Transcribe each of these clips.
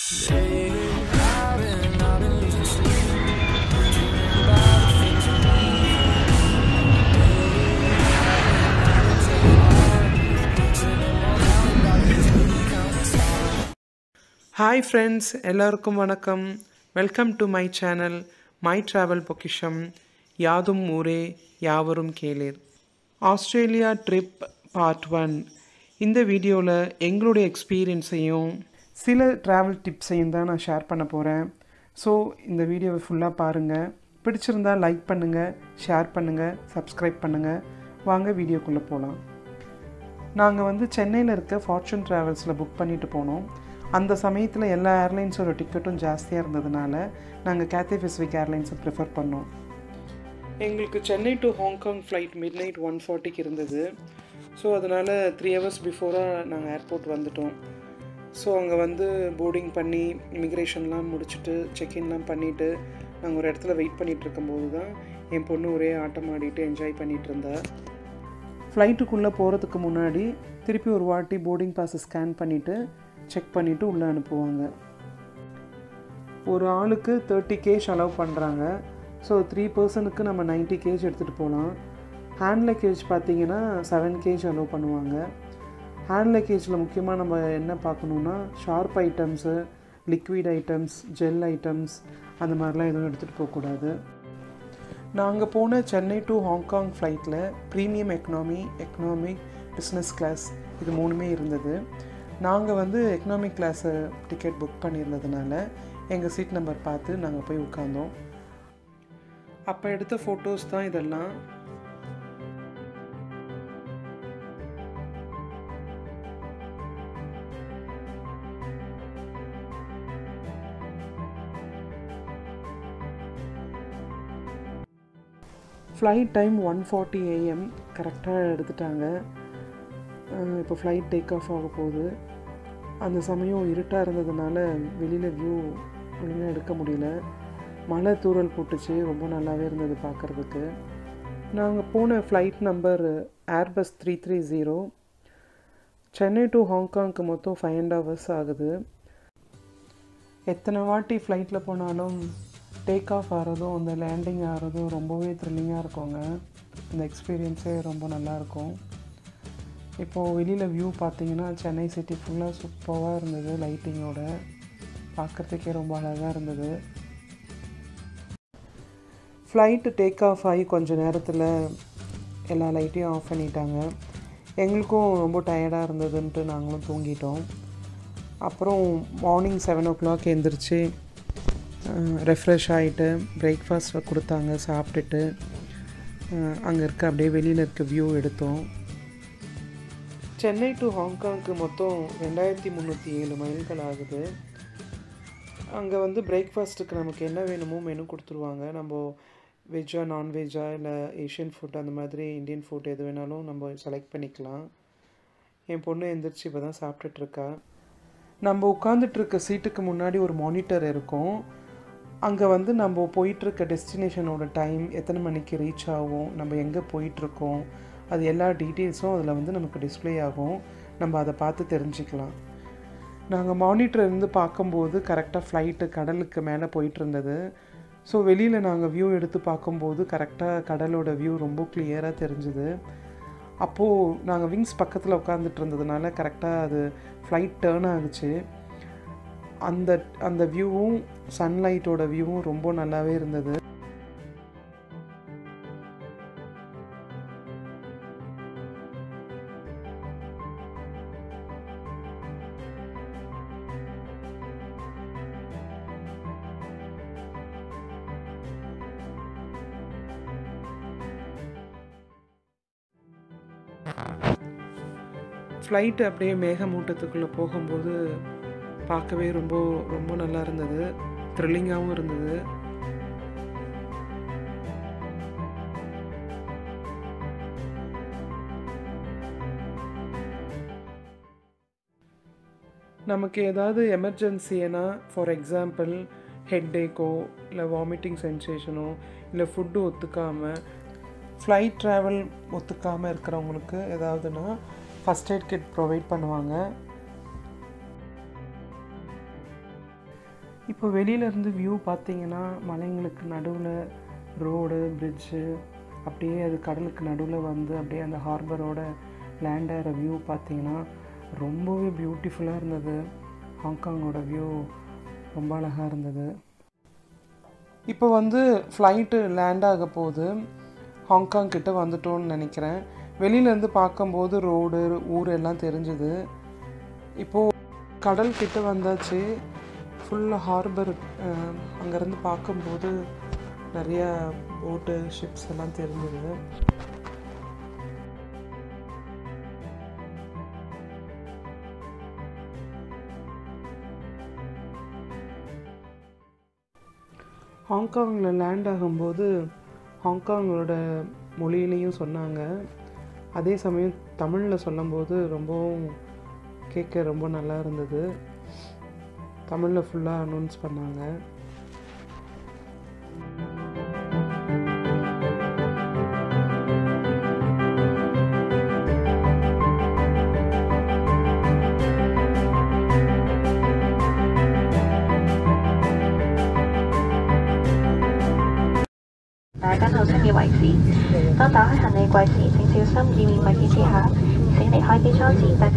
hi friends எல்லாருக்கும் வணக்கம் welcome to my channel my travel பொக்கிஷம் யாதும் ஊரே யாவரும் கேளீர் ஆஸ்திரேலியா ட்ரிப் பார்ட் ஒன் இந்த வீடியோவில் எங்களுடைய எக்ஸ்பீரியன்ஸையும் சில ட்ராவல் டிப்ஸையும் தான் நான் ஷேர் பண்ண போகிறேன் ஸோ இந்த வீடியோவை ஃபுல்லாக பாருங்கள் பிடிச்சிருந்தா லைக் பண்ணுங்கள் ஷேர் பண்ணுங்கள் சப்ஸ்கிரைப் பண்ணுங்கள் வாங்க வீடியோக்குள்ளே போகலாம் நாங்கள் வந்து சென்னையில் இருக்க ஃபார்ச்சூன் ட்ராவல்ஸில் புக் பண்ணிட்டு போனோம் அந்த சமயத்தில் எல்லா ஏர்லைன்ஸோட டிக்கெட்டும் ஜாஸ்தியாக இருந்ததுனால நாங்கள் கேத்தே பெசிஃபிக் ஏர்லைன்ஸை ப்ரிஃபர் பண்ணோம் எங்களுக்கு Chennai to Hong Kong flight midnight one ஃபார்ட்டிக்கு இருந்தது ஸோ அதனால் த்ரீ ஹவர்ஸ் பிஃபோராக நாங்கள் ஏர்போர்ட் வந்துட்டோம் ஸோ அங்கே வந்து போர்டிங் பண்ணி இமிக்ரேஷன்லாம் முடிச்சுட்டு செக்இன்லாம் பண்ணிவிட்டு நாங்கள் ஒரு இடத்துல வெயிட் பண்ணிகிட்டு இருக்கும்போது தான் என் பொண்ணு ஒரே ஆட்டம் ஆடிட்டு என்ஜாய் பண்ணிகிட்டு இருந்தா ஃப்ளைட்டுக்குள்ளே போகிறதுக்கு முன்னாடி திருப்பி ஒரு வாட்டி போர்டிங் பாஸை ஸ்கேன் பண்ணிவிட்டு செக் பண்ணிவிட்டு உள்ளே அனுப்புவாங்க ஒரு ஆளுக்கு தேர்ட்டி கேஜ் அலோவ் பண்ணுறாங்க ஸோ த்ரீ பர்சனுக்கு நம்ம நைன்ட்டி கேஜ் எடுத்துகிட்டு போகலாம் ஹேண்ட் லக்கேஜ் பார்த்தீங்கன்னா செவன் கேஜ் அலோவ் பண்ணுவாங்க ஹேண்ட் லக்கேஜில் முக்கியமாக நம்ம என்ன பார்க்கணுன்னா sharp items liquid items gel items அந்த மாதிரிலாம் எதுவும் எடுத்துகிட்டு போகக்கூடாது நாங்கள் போன சென்னை டு ஹாங்காங் ஃப்ளைட்டில் premium economy economic business class இது மூணுமே இருந்தது நாங்கள் வந்து எக்கனாமிக் கிளாஸை டிக்கெட் புக் பண்ணியிருந்ததுனால எங்கள் சீட் நம்பர் பார்த்து நாங்கள் போய் உட்காந்தோம் அப்போ எடுத்த ஃபோட்டோஸ் தான் இதெல்லாம் flight time one forty AM கரெக்டாக எடுத்துட்டாங்க இப்போ ஃப்ளைட் டேக் ஆஃப் ஆக போகுது அந்த சமயம் இருட்டாக இருந்ததுனால வெளியில் வியூ ஒழுங்காக எடுக்க முடியல மழை தூரல் போட்டுச்சு ரொம்ப நல்லாவே இருந்தது பார்க்குறதுக்கு நாங்கள் போன flight number airbus three three zero Chennai to ஹாங்காங்க்கு மொத்தம் ஃபைவ் அண்ட் ஹவர்ஸ் ஆகுது எத்தனை வாட்டி ஃப்ளைட்டில் போனாலும் டேக் ஆஃப் ஆகிறதும் அந்த லேண்டிங் ஆகிறதும் ரொம்பவே த்ரில்லிங்காக இருக்குங்க அந்த எக்ஸ்பீரியன்ஸே ரொம்ப நல்லாயிருக்கும் இப்போது வெளியில் வியூ பார்த்தீங்கன்னா சென்னை சிட்டி ஃபுல்லாக சூப்பராக இருந்தது லைட்டிங்கோட பார்க்குறதுக்கே ரொம்ப அழகாக இருந்தது ஃப்ளைட்டு டேக் ஆஃப் ஆகி கொஞ்சம் நேரத்தில் எல்லா லைட்டையும் ஆஃப் பண்ணிட்டாங்க எங்களுக்கும் ரொம்ப டயர்டாக இருந்ததுன்ட்டு நாங்களும் தூங்கிட்டோம் அப்புறம் மார்னிங் செவன் ஓ கிளாக் எழுந்திரிச்சு ரெஃப்ரெஷ் ஆகிட்டு பிரேக்ஃபாஸ்ட்டை கொடுத்தாங்க சாப்பிட்டுட்டு அங்கே இருக்க அப்படியே வெளியில் இருக்க வியூ எடுத்தோம் சென்னை டு ஹாங்காங்க்கு மொத்தம் ரெண்டாயிரத்தி முந்நூற்றி ஏழு மைல்கள் ஆகுது அங்கே வந்து பிரேக்ஃபாஸ்ட்டுக்கு நமக்கு என்ன வேணுமோ மெனு கொடுத்துருவாங்க நம்ம வெஜ்ஜா நான்வெஜ்ஜா இல்லை ஏஷியன் ஃபுட் அந்த மாதிரி இந்தியன் ஃபுட் எது வேணாலும் நம்ம செலக்ட் பண்ணிக்கலாம் என் பொண்ணு எந்திரிச்சு இப்போ தான் சாப்பிட்டுட்ருக்கா நம்ம உட்காந்துட்ருக்க சீட்டுக்கு முன்னாடி ஒரு மானிட்டர் இருக்கும் அங்கே வந்து நம்ம போயிட்டுருக்க டெஸ்டினேஷனோட டைம் எத்தனை மணிக்கு ரீச் ஆகும் நம்ம எங்கே போயிட்டுருக்கோம் அது எல்லா டீட்டெயில்ஸும் அதில் வந்து நமக்கு டிஸ்பிளே ஆகும் நம்ம அதை பார்த்து தெரிஞ்சுக்கலாம் நாங்கள் மானிட்டர் இருந்து பார்க்கும்போது கரெக்டாக ஃப்ளைட்டு கடலுக்கு மேலே போயிட்டு இருந்தது ஸோ வெளியில் நாங்கள் வியூ எடுத்து பார்க்கும்போது கரெக்டாக கடலோட வியூ ரொம்ப கிளியராக தெரிஞ்சுது அப்போது நாங்கள் விங்ஸ் பக்கத்தில் உட்காந்துட்டு இருந்ததுனால கரெக்டாக அது ஃப்ளைட் டேர்ன் ஆகுச்சு அந்த அந்த வியூவும் சன்லைட்டோட வியூவும் ரொம்ப நல்லாவே இருந்தது ஃப்ளைட்டு அப்படியே மேகமூட்டத்துக்குள்ளே போகும்போது பார்க்கவே ரொம்ப ரொம்ப நல்லா இருந்தது த்ரில்லிங்காகவும் இருந்தது நமக்கு ஏதாவது எமர்ஜென்சினா ஃபார் எக்ஸாம்பிள் ஹெட் ஏக்கோ இல்லை வாமிட்டிங் சென்சேஷனோ இல்லை ஃபுட்டு ஒத்துக்காமல் ஃப்ளைட் ட்ராவல் ஒத்துக்காமல் இருக்கிறவங்களுக்கு ஏதாவதுன்னா ஃபஸ்ட் எய்ட் கிட் ப்ரொவைட் பண்ணுவாங்க இப்போ வெளியிலேருந்து வியூ பார்த்தீங்கன்னா மலைங்களுக்கு நடுவில் ரோடு பிரிட்ஜு அப்படியே அது கடலுக்கு நடுவில் வந்து அப்படியே அந்த ஹார்பரோட லேண்ட் ஆகிற வியூ பார்த்தீங்கன்னா ரொம்பவே பியூட்டிஃபுல்லாக இருந்தது ஹாங்காங்கோட வியூ ரொம்ப அழகாக இருந்தது இப்போ வந்து ஃப்ளைட்டு லேண்ட் ஆக போகுது ஹாங்காங் கிட்ட வந்துட்டோன்னு நினைக்கிறேன் வெளியிலேருந்து பார்க்கும்போது ரோடு ஊர் எல்லாம் தெரிஞ்சுது இப்போது கடல் கிட்ட வந்தாச்சு ஃபுல்லாக ஹார்பர் அங்கேருந்து பார்க்கும்போது நிறைய போட்டு ஷிப்ஸ் எல்லாம் தெரிஞ்சுது ஹாங்காங்கில் லேண்ட் ஆகும்போது ஹாங்காங்கோட மொழியிலையும் சொன்னாங்க அதே சமயம் தமிழில் சொல்லும்போது ரொம்பவும் கேட்க ரொம்ப நல்லா இருந்தது தமிழில் ஃபுல்லாக அனௌன்ஸ் பண்ணாங்க 大家好，星期維持。當打開行李櫃時，請小心以免物件跌下。請離開機艙前不。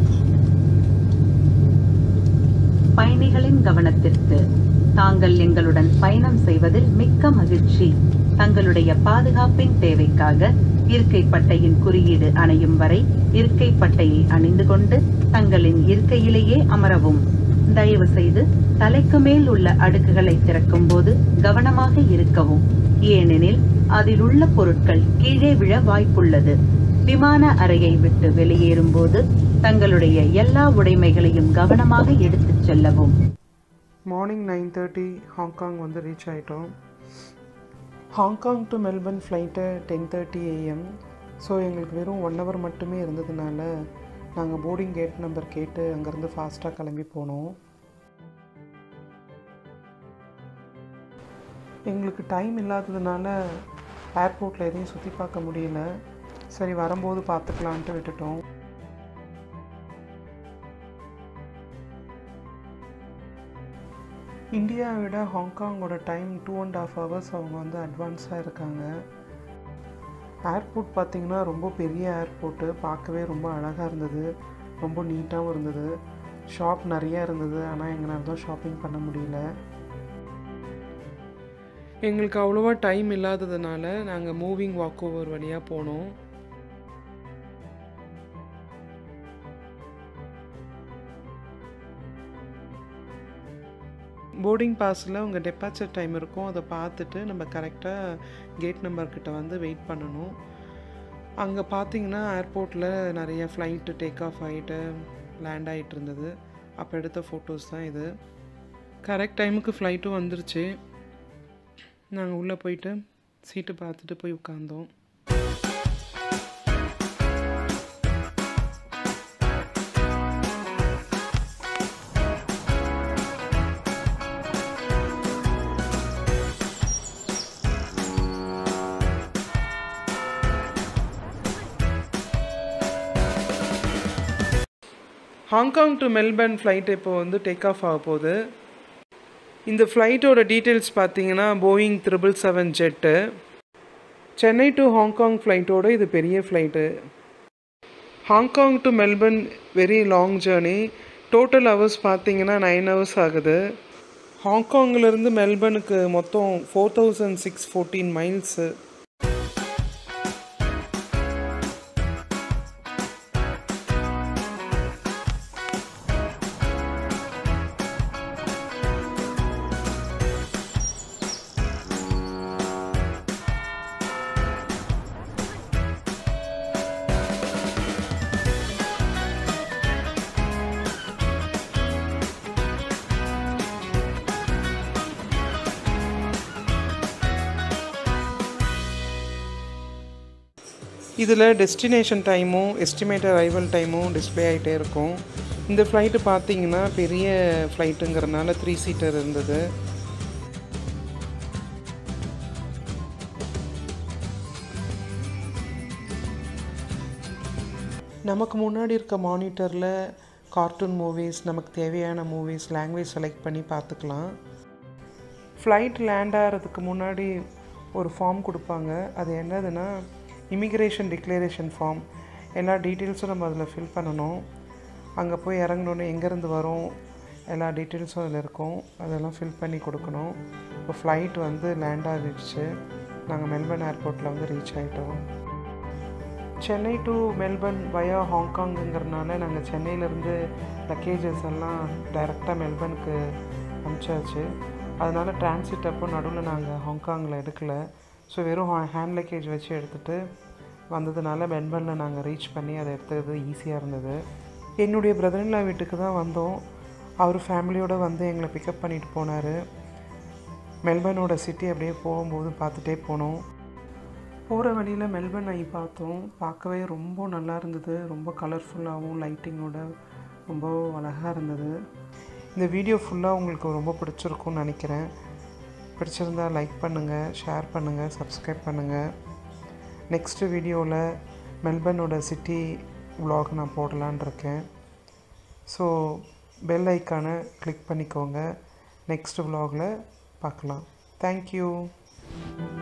பயணிகளின் கவனத்திற்கு தாங்கள் எங்களுடன் பயணம் செய்வதில் மிக்க மகிழ்ச்சி தங்களுடைய பாதுகாப்பின் தேவைக்காக இருக்கை பட்டையின் குறியீடு அணையும் வரை இருக்கை பட்டையை அணிந்து கொண்டு தங்களின் இருக்கையிலேயே அமரவும் தயவு செய்து தலைக்கு மேல் உள்ள அடுக்குகளை திறக்கும் போது கவனமாக இருக்கவும் ஏனெனில் அதில் உள்ள பொருட்கள் கீழே விழ வாய்ப்புள்ளது விமான அறையை விட்டு வெளியேறும் போது தங்களுடைய எல்லா உடைமைகளையும் கவனமாக எடுத்துச் செல்லவும் மார்னிங் நைன் தேர்ட்டி ஹாங்காங் வந்து ரீச் ஆகிட்டோம் Hong Kong to Melbourne flight ten thirty AM so எங்களுக்கு வெறும் ஒன் ஹவர் மட்டுமே இருந்ததுனால நாங்கள் போர்டிங் கேட் நம்பர் கேட்டு அங்கேருந்து ஃபாஸ்ட்டாக கிளம்பி போனோம் எங்களுக்கு டைம் இல்லாததுனால ஏர்போர்ட்டில் எதையும் சுற்றி பார்க்க முடியல சரி வரும்போது பார்த்துக்கலான்ட்டு விட்டுட்டோம் இந்தியாவை விட ஹாங்காங்கோட time two and half hours அவங்க வந்து அட்வான்ஸாக இருக்காங்க ஏர்போர்ட் பார்த்திங்கன்னா ரொம்ப பெரிய ஏர்போர்ட்டு பார்க்கவே ரொம்ப அழகாக இருந்தது ரொம்ப நீட்டாகவும் இருந்தது ஷாப் நிறையா இருந்தது ஆனால் எங்களால் தான் ஷாப்பிங் பண்ண முடியல எங்களுக்கு அவ்வளோவா டைம் இல்லாததுனால நாங்கள் மூவிங் வாக் ஓவர் வழியாக போனோம் போர்டிங் பாஸில் உங்கள் டெபாச்சர் டைம் இருக்கும் அதை பார்த்துட்டு நம்ம கரெக்டாக கேட் நம்பர்கிட்ட வந்து வெயிட் பண்ணணும் அங்கே பார்த்தீங்கன்னா ஏர்போர்ட்டில் நிறைய ஃப்ளைட்டு டேக் ஆஃப் ஆகிட்டு லேண்ட் ஆகிட்டு இருந்தது அப்போ எடுத்த ஃபோட்டோஸ் தான் இது கரெக்ட் டைமுக்கு ஃப்ளைட்டும் வந்துருச்சு நாங்கள் உள்ளே போயிட்டு சீட்டு பார்த்துட்டு போய் உட்காந்தோம் ஹாங்காங் டு மெல்பர்ன் ஃப்ளைட் இப்போ வந்து டேக் ஆஃப் ஆக போகுது இந்த ஃப்ளைட்டோட டீட்டெயில்ஸ் பார்த்தீங்கன்னா Boeing triple seven jet Chennai to Hong Kong ஃப்ளைட்டோட இது பெரிய flight Hong Kong to Melbourne very long journey total hours பார்த்தீங்கன்னா நைன் ஹவர்ஸ் ஆகுது ஹாங்காங்லேருந்து மெல்பர்னுக்கு மொத்தம் four thousand six fourteen miles இதில் டெஸ்டினேஷன் டைமும் எஸ்டிமேட்டட் அரைவல் டைமும் டிஸ்ப்ளே ஆகிட்டே இருக்கும் இந்த ஃப்ளைட்டு பார்த்தீங்கன்னா பெரிய ஃப்ளைட்டுங்கிறனால த்ரீ சீட்டர் இருந்தது நமக்கு முன்னாடி இருக்க மானிட்டரில் கார்ட்டூன் மூவிஸ் நமக்கு தேவையான மூவிஸ் லாங்குவேஜ் செலக்ட் பண்ணி பார்த்துக்கலாம் ஃப்ளைட் லேண்ட் ஆகிறதுக்கு முன்னாடி ஒரு ஃபார்ம் கொடுப்பாங்க அது என்னதுன்னா இமிக்ரேஷன் டிக்ளரேஷன் ஃபார்ம் எல்லா டீட்டெயில்ஸும் நம்ம அதில் ஃபில் பண்ணணும் அங்கே போய் இறங்கினோன்னே எங்கேருந்து வரோம் எல்லா டீட்டெயில்ஸும் அதில் இருக்கும் அதெல்லாம் ஃபில் பண்ணி கொடுக்கணும் இப்போ ஃப்ளைட் வந்து லேண்ட் ஆகிடுச்சு நாங்கள் மெல்பர்ன் ஏர்போர்ட்டில் வந்து ரீச் ஆகிட்டோம் சென்னை டு மெல்பர்ன் வயா ஹாங்காங்குங்கிறனால நாங்கள் சென்னையிலேருந்து லக்கேஜஸ் எல்லாம் டைரெக்டாக மெல்பர்னுக்கு அனுப்பிச்சாச்சு அதனால் டிரான்சிட் அப்போ நடுவில் நாங்கள் ஹாங்காங்கில் எடுக்கல ஸோ வெறும் ஹேண்ட் லக்கேஜ் வச்சு எடுத்துகிட்டு வந்ததுனால மெல்பர்னில் நாங்கள் ரீச் பண்ணி அதை எடுத்துக்கிறது ஈஸியாக இருந்தது என்னுடைய பிரதர்லா வீட்டுக்கு தான் வந்தோம் அவர் ஃபேமிலியோடு வந்து எங்களை பிக்கப் பண்ணிட்டு போனார் மெல்பர்னோட சிட்டி அப்படியே போகும்போது பார்த்துட்டே போனோம் போகிற வழியில் மெல்பர்ன் ஐ பார்த்தோம் பார்க்கவே ரொம்ப நல்லா இருந்தது ரொம்ப கலர்ஃபுல்லாகவும் லைட்டிங்கோட ரொம்ப அழகாக இருந்தது இந்த வீடியோ ஃபுல்லாக உங்களுக்கு ரொம்ப பிடிச்சிருக்கும்னு நினைக்கிறேன் பிடிச்சிருந்தா லைக் பண்ணுங்கள் ஷேர் பண்ணுங்கள் சப்ஸ்கிரைப் பண்ணுங்கள் நெக்ஸ்ட்டு வீடியோவில் மெல்பர்னோட சிட்டி vlog நான் போடலான் இருக்கேன் ஸோ பெல் ஐக்கானை கிளிக் பண்ணிக்கோங்க நெக்ஸ்ட் vlogல பார்க்கலாம் தேங்க்யூ